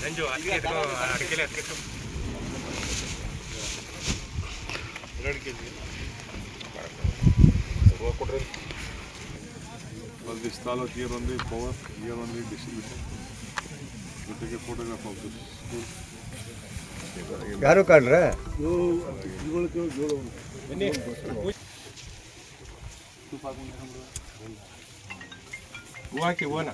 ನಂಜು ಅದಕ್ಕೆ ಎತ್ಕೋ ಅಡಿಕೆಲೆ ಎತ್ಕೊ ಎರಡು ಕೆ ಜಿ ಕೊಡ್ರಿ Well, this talent here only power, here only distribution. You take a photograph of this school. ಯಾರು ಕಾಣ್ರ ಹೂ ಹಾಕಿ ಹೂವನ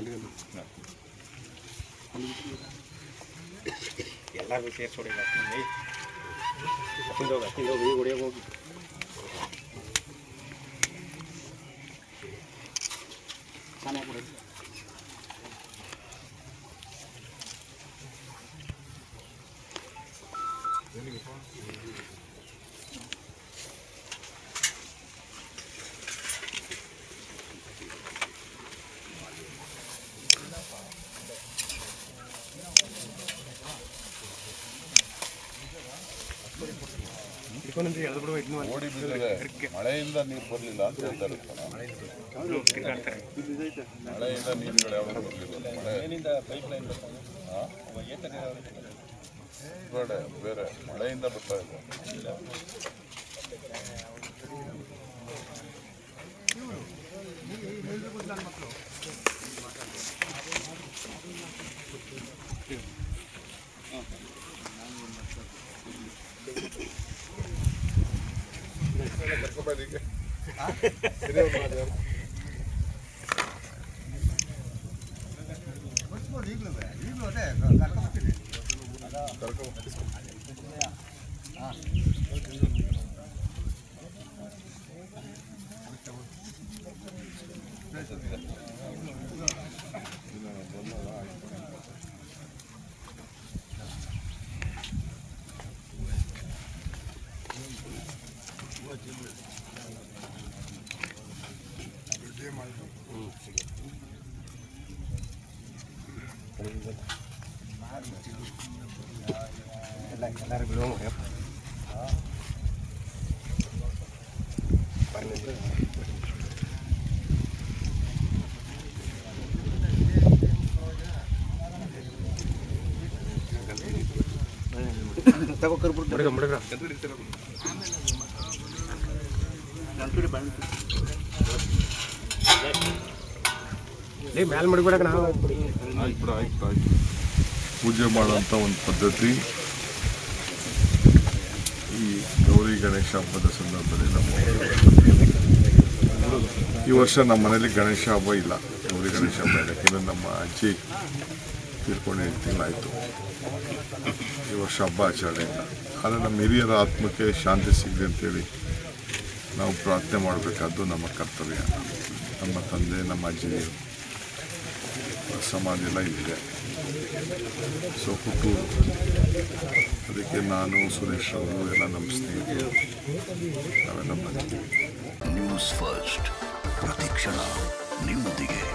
ಎಲ್ಲರಿಗೂ ಸೇರಿಸಿ ಹೊಡಿಲ್ಲ ಹತ್ತಿಂದ ಹೋಗಿ ಹತ್ತಿಂದ ಹೋಗಿ ಹೊಡಿಯೋಕೆ ಹೋಗಿ ಇಟ್ಕೊಂಡ್ರೆ ಎಳ್ದು ಬಿಡುವ ಇದನ್ನು ಓಡಿ ಬಿದ್ದಿದೆ ಮಳೆಯಿಂದ ನೀರು ಬರಲಿಲ್ಲ ಅಂತ ಹೇಳ್ತಾರೆ ತಿರ್ಗಾಡ್ತಾರೆ ಮಳೆಯಿಂದ ನೀರುಗಳು ಯಾವಾಗ ಬರಲಿಲ್ಲ ಮಳೆ ಹಾ? ಬೇಡ ಬೇರೆ ಮಳೆಯಿಂದ ಬರ್ತಾ ಇದೆ ಎಲ್ಲ ಎಲ್ಲರೂ ಬಿಡುವ ಯಪ್ಪ ಮುಡುಗ ಮುಡುಗ ಏ ಮ್ಯಾಲ್ ಮುಡಿಬಿಡಕ ನಾವು ಆಯ್ತು ಬಿಡು, ಆಯ್ತು ಆಯ್ತು ಪೂಜೆ ಮಾಡೋಂಥ ಒಂದು ಪದ್ಧತಿ ಈ ಗೌರಿ ಗಣೇಶ ಹಬ್ಬದ ಸಂದರ್ಭದಲ್ಲಿ ನಮ್ಮ ಈ ವರ್ಷ ನಮ್ಮ ಮನೇಲಿ ಗಣೇಶ ಹಬ್ಬ ಇಲ್ಲ ಗೌರಿ ಗಣೇಶ ಹಬ್ಬ ಇಲ್ಲ ಯಾಕೆಂದರೆ ನಮ್ಮ ಅಜ್ಜಿ ತೀರ್ಕೊಂಡು ಎಂಟು ತಿಂಗಳಾಯಿತು ಈ ವರ್ಷ ಹಬ್ಬ ಆಚರಣೆ ಇಲ್ಲ ಆದರೆ ನಮ್ಮ ಹಿರಿಯರ ಆತ್ಮಕ್ಕೆ ಶಾಂತಿ ಸಿಗಲಿ ಅಂತೇಳಿ ನಾವು ಪ್ರಾರ್ಥನೆ ಮಾಡಬೇಕಾದ್ದು ನಮ್ಮ ಕರ್ತವ್ಯ ನಮ್ಮ ತಂದೆ ನಮ್ಮ ಅಜ್ಜಿ ಸಮಾಧಿ ಎಲ್ಲ ಇಲ್ಲಿದೆ ಸೊ ಹುಟ್ಟೂರು ಅದಕ್ಕೆ ನಾನು ಸುರೇಶ್ ಅವರು ಎಲ್ಲ ನಮ್ಮ ಸ್ನೇಹಿತರು ನಾವೆಲ್ಲ ಬಂದಿದ್ದೀವಿ ನ್ಯೂಸ್ ಫಸ್ಟ್ ಪ್ರತಿಕ್ಷಣ ನಿಮ್ಮೊಂದಿಗೆ